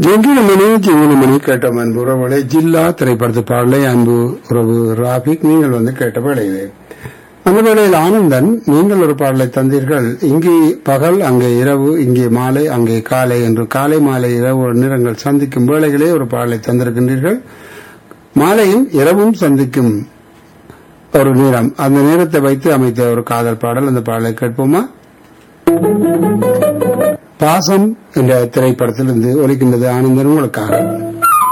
எங்கே நம்ம நிகழ்ச்சி மூணு மணி கேட்டோம் அன்பு உறவுகளை ஜில்லா திரைப்படத்து பாடலை அன்பு உறவு ராபிக் நீங்கள் வந்து கேட்ட வேளையிலே அந்த வேளையில் ஆனந்தன் நீங்கள் ஒரு பாடலை தந்தீர்கள் இங்கே பகல் அங்கே இரவு இங்கே மாலை அங்கே காலை என்று காலை மாலை இரவு நிறங்கள் சந்திக்கும் வேளைகளே ஒரு பாடலை தந்திருக்கின்றீர்கள் மாலையும் இரவும் சந்திக்கும் ஒரு நேரம் அந்த நேரத்தை வைத்து அமைத்த ஒரு காதல் பாடல் அந்த பாடலை கேட்போமா பாசம் என்ற திரைப்படத்திலிருந்து ஒலிக்கின்றது ஆனந்தன் உங்களுக்காக